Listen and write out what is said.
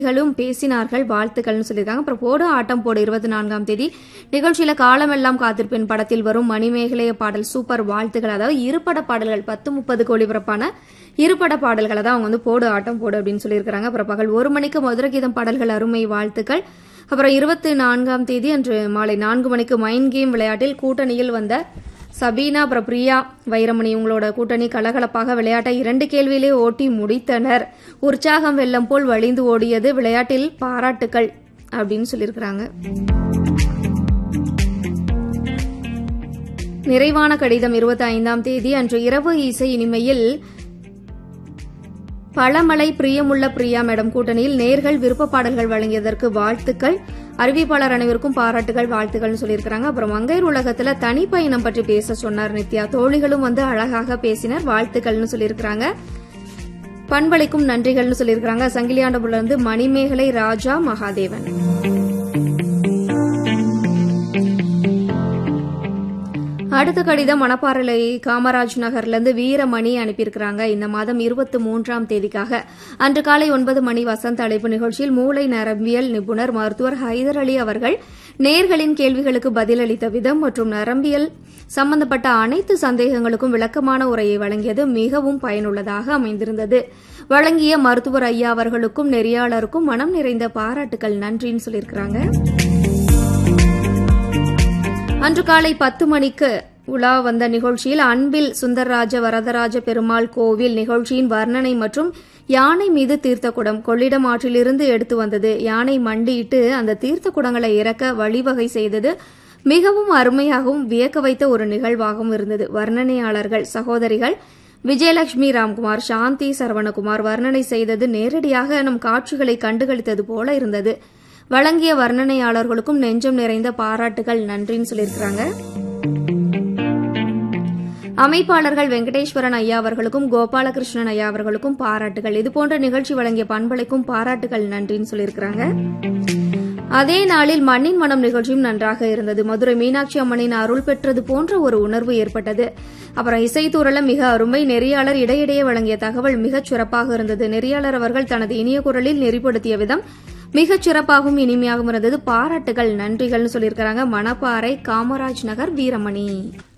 களும் பேசினார்கள் வாழ்த்துக்கள்னு சொல்லியிருக்காங்க அப்புறம் போடு ஆட்டம் போடு இருபத்தி நான்காம் தேதி நிகழ்ச்சியில காலமெல்லாம் காத்திருப்பேன் படத்தில் வரும் மணிமேகலைய பாடல் சூப்பர் வாழ்த்துக்கள் அதாவது இருபட பாடல்கள் பத்து முப்பதுக்கு ஒளிபரப்பான இருபட பாடல்களை தான் அவங்க வந்து போடு ஆட்டம் போடு அப்படின்னு சொல்லியிருக்காங்க அப்புறம் பகல் ஒரு மணிக்கு மதுரகீதம் பாடல்கள் அருமை வாழ்த்துக்கள் அப்புறம் இருபத்தி நான்காம் தேதி அன்று மாலை நான்கு மணிக்கு மைண்ட் கேம் விளையாட்டில் கூட்டணியில் வந்த சபீனா அப்புறம் பிரியா வைரமணி இவங்களோட கூட்டணி கலகலப்பாக விளையாட்டை இரண்டு கேள்வியிலே ஓட்டி முடித்தனர் உற்சாகம் வெள்ளம் போல் வழிந்து ஓடியது விளையாட்டில் பாராட்டுக்கள் அப்படின்னு சொல்லியிருக்கிறாங்க நிறைவான கடிதம் இருபத்தி ஐந்தாம் தேதி அன்று இரவு இசை இனிமையில் பழமலை பிரியமுள்ள பிரியா மேடம் கூட்டணியில் நேர்கள் விருப்ப பாடல்கள் வழங்கியதற்கு வாழ்த்துக்கள் அறிவிப்பாளர் அனைவருக்கும் பாராட்டுகள் வாழ்த்துக்கள்னு சொல்லியிருக்காங்க அப்புறம் மங்கையர் உலகத்துல தனி பயணம் பற்றி பேச சொன்னார் நித்யா தோழிகளும் வந்து அழகாக பேசினர் வாழ்த்துக்கள்னு சொல்லியிருக்காங்க பண்பளிக்கும் நன்றிகள்னு சொல்லியிருக்காங்க சங்கிலியாண்டபுல இருந்து மணிமேகலை ராஜா மகாதேவன் அடுத்த கடிதம் மணப்பாறை காமராஜ் நகர்ல இருந்து வீரமணி அனுப்பியிருக்கிறாங்க இந்த மாதம் இருபத்தி மூன்றாம் தேதிக்காக அன்று காலை ஒன்பது மணி வசந்த அழைப்பு நிகழ்ச்சியில் மூளை நரம்பியல் நிபுணர் மருத்துவர் ஹைதர் அலி அவர்கள் நேர்களின் கேள்விகளுக்கு பதிலளித்த விதம் மற்றும் நரம்பியல் சம்பந்தப்பட்ட அனைத்து சந்தேகங்களுக்கும் விளக்கமான உரையை வழங்கியது மிகவும் பயனுள்ளதாக அமைந்திருந்தது வழங்கிய மருத்துவர் ஐயா அவர்களுக்கும் நெறியாளருக்கும் மனம் நிறைந்த பாராட்டுகள் நன்றின்னு சொல்லியிருக்கிறாங்க அன்று காலை பத்து மணிக்கு உலா வந்த நிகழ்ச்சியில் அன்பில் சுந்தரராஜ வரதராஜ பெருமாள் கோவில் நிகழ்ச்சியின் வர்ணனை மற்றும் யானை மீது தீர்த்த குடம் கொள்ளிடம் ஆற்றிலிருந்து எடுத்து வந்தது யானை மண்டியிட்டு அந்த தீர்த்த குடங்களை இறக்க வழிவகை செய்தது மிகவும் அருமையாகவும் வியக்க வைத்த ஒரு நிகழ்வாகவும் இருந்தது வர்ணனையாளர்கள் சகோதரிகள் விஜயலட்சுமி ராம்குமார் சாந்தி சரவணகுமார் வர்ணனை செய்தது நேரடியாக நம் காட்சிகளை கண்டுகளித்தது போல இருந்தது வழங்கிய வர்ணனையாளர்களுக்கும் நெஞ்சம் நிறைந்த பாராட்டுகள் நன்றின்னு சொல்லியிருக்கிறாங்க அமைப்பாளர்கள் வெங்கடேஸ்வரன் ஐயா அவர்களுக்கும் கோபாலகிருஷ்ணன் ஐயா அவர்களுக்கும் பாராட்டுகள் இதுபோன்ற நிகழ்ச்சி வழங்கிய பண்பலைக்கும் பாராட்டுகள் நன்றின்னு சொல்லியிருக்கிறாங்க அதே நாளில் மண்ணின் மனம் நிகழ்ச்சியும் நன்றாக இருந்தது மதுரை மீனாட்சி அம்மனின் அருள் பெற்றது போன்ற ஒரு உணர்வு ஏற்பட்டது அப்புறம் இசைத்தூரலம் மிக அருமை நெறியாளர் இடையிடையே வழங்கிய தகவல் மிகச் சிறப்பாக இருந்தது நெறியாளர் அவர்கள் தனது இனிய குரலில் நெறிப்படுத்திய விதம் மிகச் சிறப்பாகவும் இனிமையாகவும் இருந்தது பாராட்டுகள் நன்றிகள்னு சொல்லியிருக்கிறாங்க மணப்பாறை காமராஜ் நகர் வீரமணி